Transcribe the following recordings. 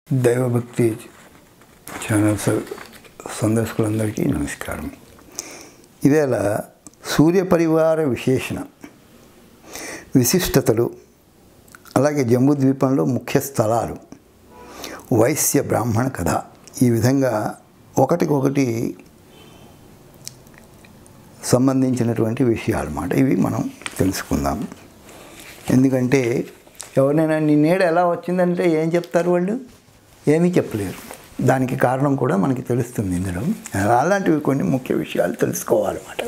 దైవభక్తి ఛానల్ స- సందర్శకులందరికీ నమస్కారం ఇవేళ సూర్య పరివార విశేషణ విశిష్టతలు అలాగే జంబూద్వీపంలో ముఖ్య స్థలాలు వైశ్య బ్రాహ్మణ కథ ఈ విధంగా ఒకటికొకటి సంబంధించినటువంటి విషయాలు అన్నమాట ఇవి మనం తెలుసుకుందాం ఎందుకంటే ఎవరినైనా నీ నీడ ఎలా వచ్చిందంటే ఏం చెప్తారు వాళ్ళు ఏమీ చెప్పలేరు దానికి కారణం కూడా మనకి తెలుస్తుంది ఇందులో అలాంటివి కొన్ని ముఖ్య విషయాలు తెలుసుకోవాలన్నమాట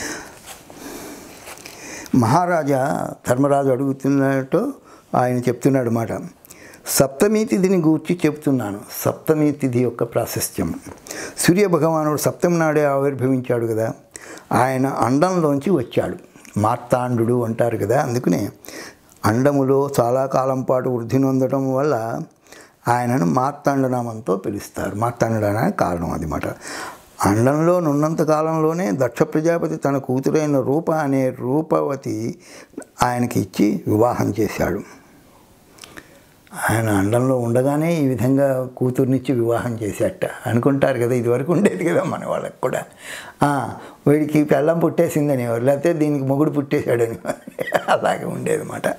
మహారాజా ధర్మరాజు అడుగుతున్నట్టు ఆయన చెప్తున్నాడు మాట సప్తమి తిథిని గూర్చి చెప్తున్నాను సప్తమి తిథి యొక్క ప్రాశస్త్యం సూర్య భగవానుడు సప్తమి నాడే ఆవిర్భవించాడు కదా ఆయన అండంలోంచి వచ్చాడు మార్తాండు అంటారు కదా అందుకనే అండములో చాలా కాలం పాటు వృద్ధి నొందడం వల్ల ఆయనను మార్తాండనామంతో పిలుస్తారు మార్తాండడానికి కారణం అదిమాట అండంలో నున్నంత కాలంలోనే దక్ష ప్రజాపతి తన కూతురైన రూప అనే రూపవతి ఆయనకి ఇచ్చి వివాహం చేశాడు ఆయన అండంలో ఉండగానే ఈ విధంగా కూతుర్నిచ్చి వివాహం చేసేట అనుకుంటారు కదా ఇదివరకు ఉండేది కదా మన వాళ్ళకి కూడా ఆ, వీడికి పెళ్ళం పుట్టేసిందని ఎవరు లేకపోతే దీనికి మొగుడు పుట్టేశాడని అలాగే ఉండేది అన్నమాట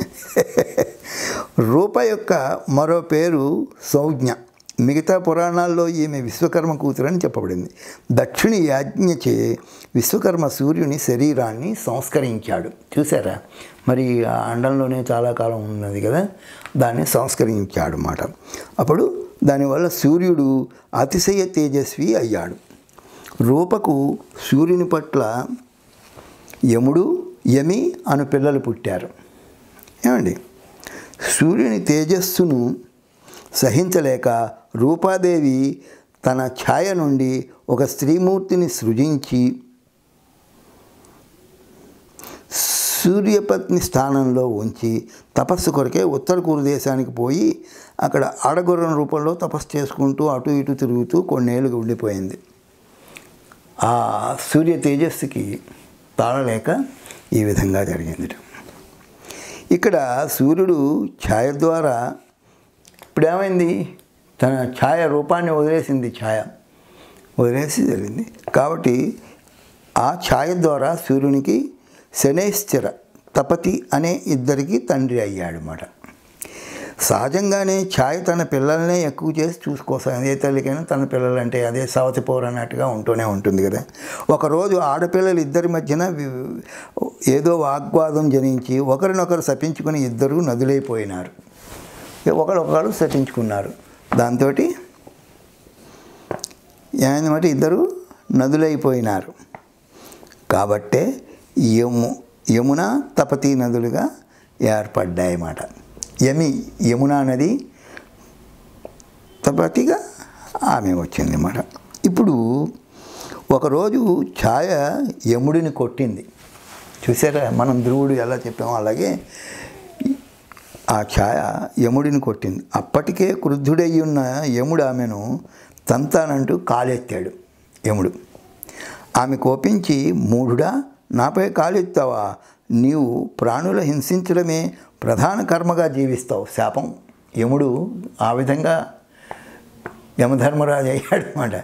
రూప యొక్క మరో పేరు సౌజ్ఞ మిగతా పురాణాల్లో ఈమె విశ్వకర్మ కూతురని చెప్పబడింది దక్షిణి యాజ్ఞచే విశ్వకర్మ సూర్యుని శరీరాన్ని సంస్కరించాడు చూసారా మరి ఆ అండంలోనే చాలా కాలం ఉన్నది కదా దాన్ని సంస్కరించాడు అన్నమాట అప్పుడు దానివల్ల సూర్యుడు అతిశయ తేజస్వి అయ్యాడు రూపకు సూర్యుని పట్ల యముడు యమి అను పిల్లలు పుట్టారు ఏమండి సూర్యుని తేజస్సును సహించలేక రూపాదేవి తన ఛాయ నుండి ఒక స్త్రీమూర్తిని సృజించి సూర్యపత్ని స్థానంలో ఉంచి తపస్సు కొరకే ఉత్తర కూరు దేశానికి పోయి అక్కడ ఆడగుర్రం రూపంలో తపస్సు చేసుకుంటూ అటు ఇటు తిరుగుతూ కొన్నేళ్ళుగా ఉండిపోయింది ఆ సూర్య తేజస్సుకి తాళలేక ఈ విధంగా జరిగింది ఇక్కడ సూర్యుడు ఛాయ ద్వారా ఇప్పుడేమైంది తన ఛాయ రూపాన్ని వదిలేసింది ఛాయ వదిలేసి జరిగింది కాబట్టి ఆ ఛాయ ద్వారా సూర్యునికి శనేశ్చర తపతి అనే ఇద్దరికి తండ్రి అయ్యాడు అన్నమాట సహజంగానే ఛాయ తన పిల్లల్నే ఎక్కువ చేసి చూసుకోసాను ఏ తల్లికైనా తన పిల్లలంటే అదే సవతి పౌరు అన్నట్టుగా ఉంటూనే ఉంటుంది కదా ఒకరోజు ఆడపిల్లలు ఇద్దరి మధ్యన వి- ఏదో వాగ్వాదం జనించి ఒకరినొకరు శపించుకుని ఇద్దరు నదులైపోయినారు ఒకరొకరు శపించుకున్నారు దాంతో ఏమైందన్నమాట ఇద్దరు నదులైపోయినారు కాబట్టే యము యమున తపతి నదులుగా ఏర్పడ్డాయన్నమాట యమి యమున నది తపతిగా ఆమె వచ్చింది అన్నమాట ఇప్పుడు ఒకరోజు ఛాయ యముడిని కొట్టింది చూసారా మనం ధ్రువుడు ఎలా చెప్పామో అలాగే ఆ ఛాయ యముడిని కొట్టింది అప్పటికే క్రుద్ధుడై ఉన్న యముడు ఆమెను తంతానంటూ కాలెత్తాడు యముడు ఆమె కోపించి మూఢుడా నాపై కాలెత్తావా నీవు ప్రాణుల హింసించడమే ప్రధాన కర్మగా జీవిస్తావు శాపం యముడు ఆ విధంగా యమధర్మరాజు అయ్యాడు అన్నమాట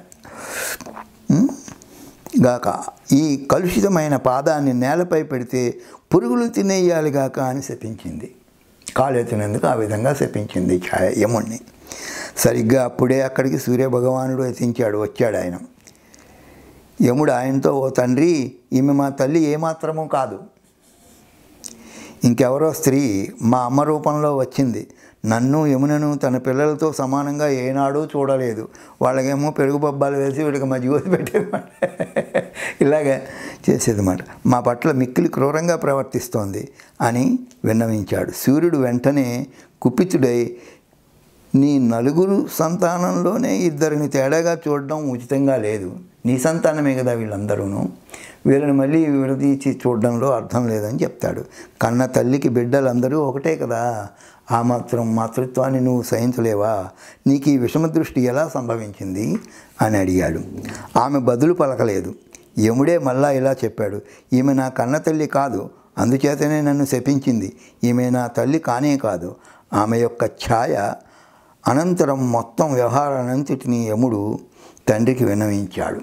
గాక ఈ కలుషితమైన పాదాన్ని నేలపై పెడితే పురుగులు తినేయాలి గాక అని శపించింది కాలెత్తినందుకు ఆ విధంగా శపించింది ఛాయ యముణ్ణి సరిగ్గా అప్పుడే అక్కడికి సూర్యభగవానుడు ఎత్తించాడు వచ్చాడు ఆయన యముడు ఆయనతో ఓ తండ్రి ఈమె మా తల్లి ఏమాత్రమూ కాదు ఇంకెవరో స్త్రీ మా అమ్మ రూపంలో వచ్చింది నన్ను యమునను తన పిల్లలతో సమానంగా ఏనాడూ చూడలేదు వాళ్ళకేమో పెరుగు బొబ్బాలు వేసి వీడికి మజ్జిగోసి పెట్టేదన్నమాట ఇలాగే చేసేదన్నమాట మా పట్ల మిక్కిలి క్రూరంగా ప్రవర్తిస్తోంది అని విన్నవించాడు సూర్యుడు వెంటనే కుపితుడై నీ నలుగురు సంతానంలోనే ఇద్దరిని తేడాగా చూడడం ఉచితంగా లేదు నీ సంతానమే కదా వీళ్ళందరూను వీళ్ళని మళ్ళీ విడదీసి చూడడంలో అర్థం లేదని చెప్తాడు కన్న తల్లికి బిడ్డలందరూ ఒకటే కదా ఆ మాత్రం మాతృత్వాన్ని నువ్వు సహించలేవా నీకు ఈ విషమ దృష్టి ఎలా సంభవించింది అని అడిగాడు ఆమె బదులు పలకలేదు యముడే మళ్ళా ఇలా చెప్పాడు ఈమె నా కన్న తల్లి కాదు అందుచేతనే నన్ను శపించింది ఈమె నా తల్లి కానే కాదు ఆమె యొక్క ఛాయ అనంతరం మొత్తం వ్యవహారానంతటినీ యముడు తండ్రికి విన్నవించాడు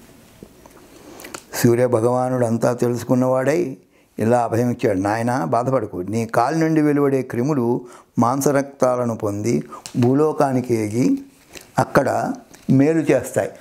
సూర్య భగవానుడు అంతా తెలుసుకున్నవాడై ఇలా అభయమిచ్చాడు నాయన బాధపడకు నీ కాలి నుండి వెలువడే క్రిములు మాంసరక్తాలను పొంది భూలోకానికి ఎగి అక్కడ మేలు చేస్తాయి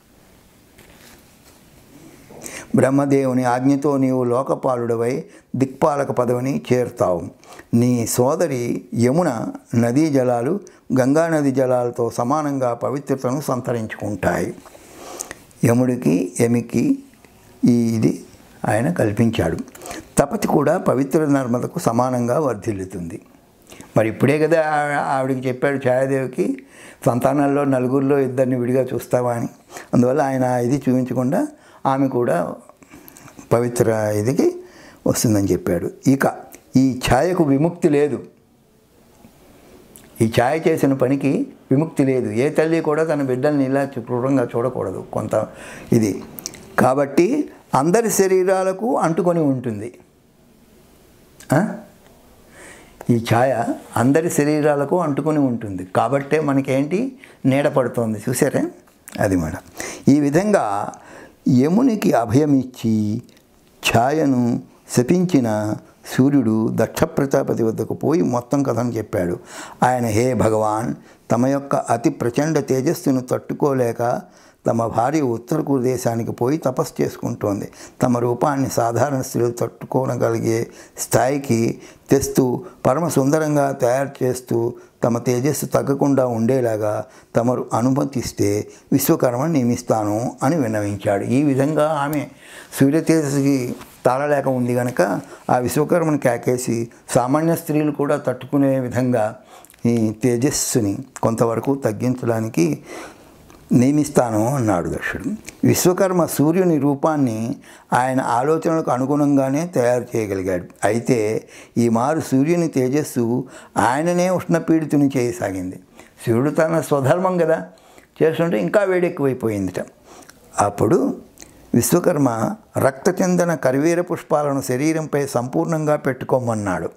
బ్రహ్మదేవుని ఆజ్ఞతో నీవు లోకపాలుడవై దిక్పాలక పదవిని చేరుతావు నీ సోదరి యమున నదీ జలాలు గంగా నది జలాలతో సమానంగా పవిత్రతను సంతరించుకుంటాయి యముడికి యమికి ఈ ఇది ఆయన కల్పించాడు తపతి కూడా పవిత్ర నర్మదకు సమానంగా వర్ధిల్లుతుంది మరి ఇప్పుడే కదా ఆ- ఆవిడికి చెప్పాడు ఛాయాదేవికి సంతానాల్లో నలుగురిలో ఇద్దరిని విడిగా చూస్తావా అని అందువల్ల ఆయన ఇది చూపించకుండా ఆమె కూడా పవిత్ర ఇదికి వస్తుందని చెప్పాడు ఇక ఈ ఛాయకు విముక్తి లేదు ఈ ఛాయ చేసిన పనికి విముక్తి లేదు ఏ తల్లి కూడా తన బిడ్డల్ని ఇలా క్రూరంగా చూడకూడదు కొంత ఇది కాబట్టి అందరి శరీరాలకు అంటుకొని ఉంటుంది ఆ? ఈ ఛాయ అందరి శరీరాలకు అంటుకొని ఉంటుంది కాబట్టే మనకేంటి నీడ పడుతోంది చూసారా అది మాట ఈ విధంగా యమునికి అభయమిచ్చి ఛాయను శపించిన సూర్యుడు దక్ష ప్రజాపతి వద్దకు పోయి మొత్తం కథను చెప్పాడు ఆయన హే భగవాన్ తమ యొక్క అతి ప్రచండ తేజస్సును తట్టుకోలేక తమ భార్య ఉత్తర దేశానికి పోయి తపస్సు చేసుకుంటోంది తమ రూపాన్ని సాధారణ స్త్రీలు తట్టుకోనగలిగే స్థాయికి తెస్తూ పరమ సుందరంగా తయారు చేస్తూ తమ తేజస్సు తగ్గకుండా ఉండేలాగా తమరు అనుమతిస్తే విశ్వకర్మ నియమిస్తాను అని విన్నవించాడు ఈ విధంగా ఆమె సూర్య తేజస్సుకి తాళలేక ఉంది కనుక ఆ విశ్వకర్మను కేకేసి సామాన్య స్త్రీలు కూడా తట్టుకునే విధంగా ఈ తేజస్సుని కొంతవరకు తగ్గించడానికి నియమిస్తాను అన్నాడు దక్షుడు విశ్వకర్మ సూర్యుని రూపాన్ని ఆయన ఆలోచనలకు అనుగుణంగానే తయారు చేయగలిగాడు అయితే ఈ మారు సూర్యుని తేజస్సు ఆయననే ఉష్ణపీడితుని చేయసాగింది సూర్యుడు తన స్వధర్మం కదా చేస్తుంటే ఇంకా వేడెక్కువైపోయిందిట అప్పుడు విశ్వకర్మ రక్తచందన కరివీర పుష్పాలను శరీరంపై సంపూర్ణంగా పెట్టుకోమన్నాడు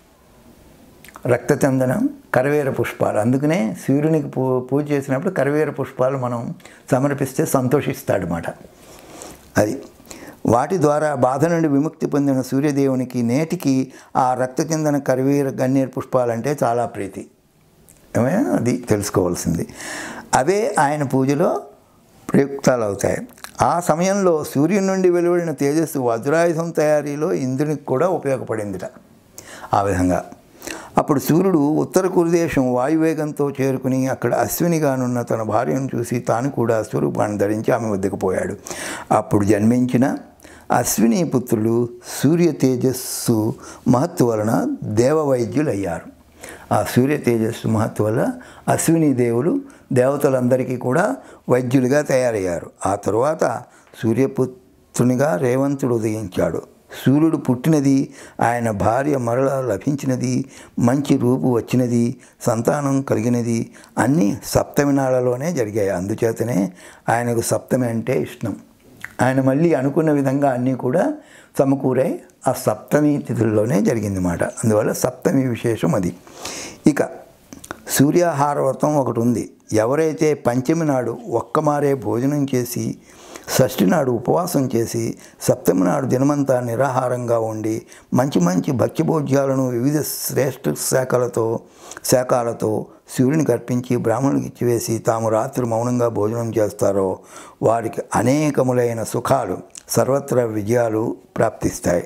రక్తచందనం కరవేర పుష్పాలు అందుకనే సూర్యునికి పూ పూజ చేసినప్పుడు కరవేర పుష్పాలు మనం సమర్పిస్తే సంతోషిస్తాడనమాట అది వాటి ద్వారా బాధ నుండి విముక్తి పొందిన సూర్యదేవునికి నేటికి ఆ రక్తచందన కరవీర గన్నేరు పుష్పాలంటే చాలా ప్రీతి ఏమైనా అది తెలుసుకోవాల్సింది అవే ఆయన పూజలో ప్రయుక్తాలు అవుతాయి ఆ సమయంలో సూర్యుని నుండి వెలువడిన తేజస్సు వజ్రాయుధం తయారీలో ఇంద్రునికి కూడా ఉపయోగపడిందిట ఆ విధంగా అప్పుడు సూర్యుడు ఉత్తర కురుదేశం వాయువేగంతో చేరుకుని అక్కడ అశ్వినిగానున్న తన భార్యను చూసి తాను కూడా స్వరూపాన్ని ధరించి ఆమె వద్దకు పోయాడు అప్పుడు జన్మించిన అశ్విని పుత్రులు సూర్య తేజస్సు మహత్తు వలన దేవవైద్యులయ్యారు ఆ సూర్య తేజస్సు మహత్తు వల్ల అశ్విని దేవులు దేవతలందరికీ కూడా వైద్యులుగా తయారయ్యారు ఆ తరువాత సూర్యపుత్రునిగా రేవంతుడు ఉదయించాడు సూర్యుడు పుట్టినది ఆయన భార్య మరల లభించినది మంచి రూపు వచ్చినది సంతానం కలిగినది అన్నీ సప్తమి నాళ్ళలోనే జరిగాయి అందుచేతనే ఆయనకు సప్తమి అంటే ఇష్టం ఆయన మళ్ళీ అనుకున్న విధంగా అన్నీ కూడా సమకూరాయి ఆ సప్తమి తిథుల్లోనే జరిగింది మాట అందువల్ల సప్తమి విశేషం అది ఇక సూర్యాహార వ్రతం ఒకటి ఉంది ఎవరైతే పంచమి నాడు ఒక్కమారే భోజనం చేసి షష్ఠి నాడు ఉపవాసం చేసి సప్తమి నాడు దినమంతా నిరాహారంగా ఉండి మంచి మంచి భక్ష్యభోజ్యాలను వివిధ శ్రేష్ఠ శాఖలతో శాఖాలతో సూర్యునికి అర్పించి బ్రాహ్మణునికి ఇచ్చివేసి తాము రాత్రి మౌనంగా భోజనం చేస్తారో వారికి అనేకములైన సుఖాలు సర్వత్రా విజయాలు ప్రాప్తిస్తాయి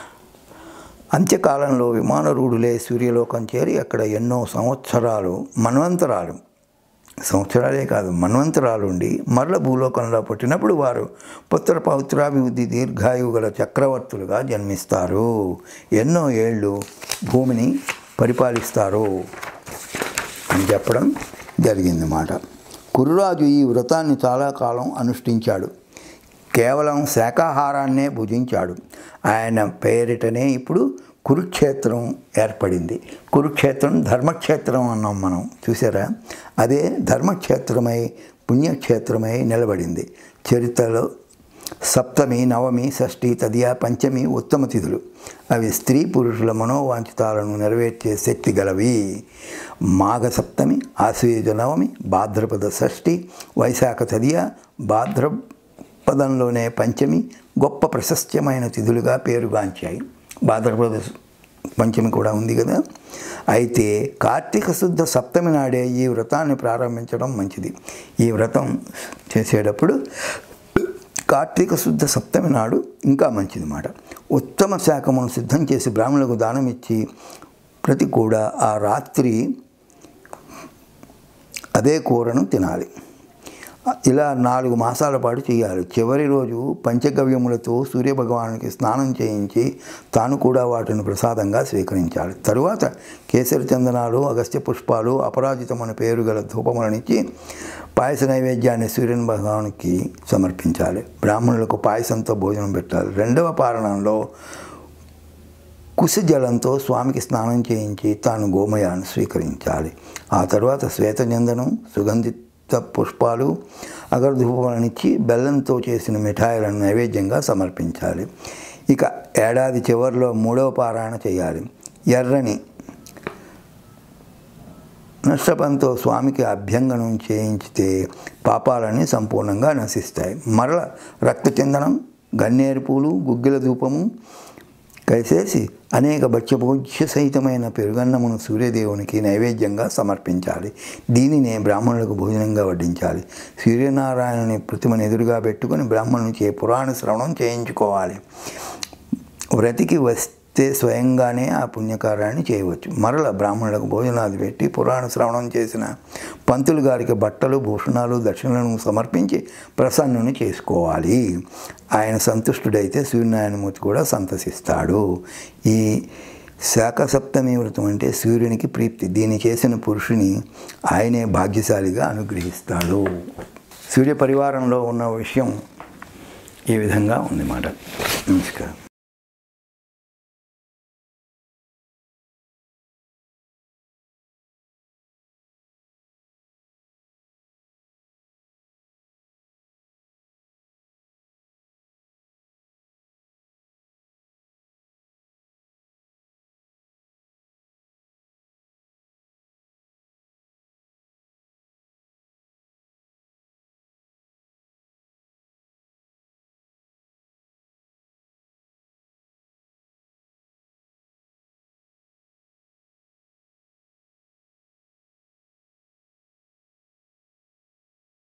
అంత్యకాలంలో విమానరూఢులే సూర్యలోకం చేరి అక్కడ ఎన్నో సంవత్సరాలు మన్వంతరాలు సంవత్సరాలే కాదు మన్వంతరాలు ఉండి మరల భూలోకంలో పుట్టినప్పుడు వారు పుత్ర పౌత్రాభివృద్ధి దీర్ఘాయువు గల చక్రవర్తులుగా జన్మిస్తారు ఎన్నో ఏళ్ళు భూమిని పరిపాలిస్తారు అని చెప్పడం జరిగిందన్నమాట కురురాజు ఈ వ్రతాన్ని చాలా కాలం అనుష్ఠించాడు కేవలం శాకాహారాన్నే భుజించాడు ఆయన పేరిటనే ఇప్పుడు కురుక్షేత్రం ఏర్పడింది కురుక్షేత్రం ధర్మక్షేత్రం అన్నాం మనం చూసారా అదే ధర్మక్షేత్రమై పుణ్యక్షేత్రమై నిలబడింది చరిత్రలో సప్తమి నవమి షష్ఠి తదియ పంచమి ఉత్తమ తిథులు అవి స్త్రీ పురుషుల మనోవాంఛితాలను నెరవేర్చే శక్తి గలవి మాఘ సప్తమి ఆశ్వయుజ నవమి భాద్రపద షష్ఠి వైశాఖ తదియ భాద్రపదంలోనే పంచమి గొప్ప ప్రశస్త్యమైన తిథులుగా పేరుగాంచాయి భాద్రపద పంచమి కూడా ఉంది కదా అయితే కార్తీక శుద్ధ సప్తమి నాడే ఈ వ్రతాన్ని ప్రారంభించడం మంచిది ఈ వ్రతం చేసేటప్పుడు కార్తీక శుద్ధ సప్తమి నాడు ఇంకా మంచిది మాట ఉత్తమ శాఖమును సిద్ధం చేసి బ్రాహ్మణులకు దానం ఇచ్చి ప్రతి కూడా ఆ రాత్రి అదే కూరను తినాలి ఇలా నాలుగు మాసాల పాటు చేయాలి చివరి రోజు పంచగవ్యములతో సూర్యభగవానునికి స్నానం చేయించి తాను కూడా వాటిని ప్రసాదంగా స్వీకరించాలి తరువాత కేసరి చందనాలు అగస్త్య పుష్పాలు అపరాజితమైన పేరు గల ధూపములనిచ్చి పాయస నైవేద్యాన్ని సూర్యుని భగవానికి సమర్పించాలి బ్రాహ్మణులకు పాయసంతో భోజనం పెట్టాలి రెండవ పారణంలో కుశ జలంతో స్వామికి స్నానం చేయించి తాను గోమయాన్ని స్వీకరించాలి ఆ తర్వాత శ్వేతచందనం సుగంధిత పుష్పాలు అగరధూపాలనిచ్చి బెల్లంతో చేసిన మిఠాయిలను నైవేద్యంగా సమర్పించాలి ఇక ఏడాది చివరిలో మూడవ పారాయణ చేయాలి ఎర్రని నష్టపంతో స్వామికి అభ్యంగనం చేయించితే పాపాలన్నీ సంపూర్ణంగా నశిస్తాయి మరల రక్తచందనం గన్నేరు పూలు గుగ్గిల ధూపము కలిసేసి అనేక భక్ష్యభోజ్య సహితమైన పెరుగన్నమును సూర్యదేవునికి నైవేద్యంగా సమర్పించాలి దీనినే బ్రాహ్మణులకు భోజనంగా వడ్డించాలి సూర్యనారాయణుని ప్రతిమను ఎదురుగా పెట్టుకుని బ్రాహ్మణునిచే పురాణ శ్రవణం చేయించుకోవాలి వ్రతికి వస్తే స్వయంగానే ఆ పుణ్యకార్యాన్ని చేయవచ్చు మరల బ్రాహ్మణులకు భోజనాలు పెట్టి పురాణ శ్రవణం చేసిన పంతులు గారికి బట్టలు భూషణాలు దక్షిణలను సమర్పించి ప్రసన్నుని చేసుకోవాలి ఆయన సంతుష్టుడైతే సూర్యనారాయణమూర్తి కూడా సంతసిస్తాడు ఈ శాఖ సప్తమి వ్రతం అంటే సూర్యునికి ప్రీప్తి దీన్ని చేసిన పురుషుని ఆయనే భాగ్యశాలిగా అనుగ్రహిస్తాడు సూర్య పరివారంలో ఉన్న విషయం ఈ విధంగా ఉంది మాట నమస్కారం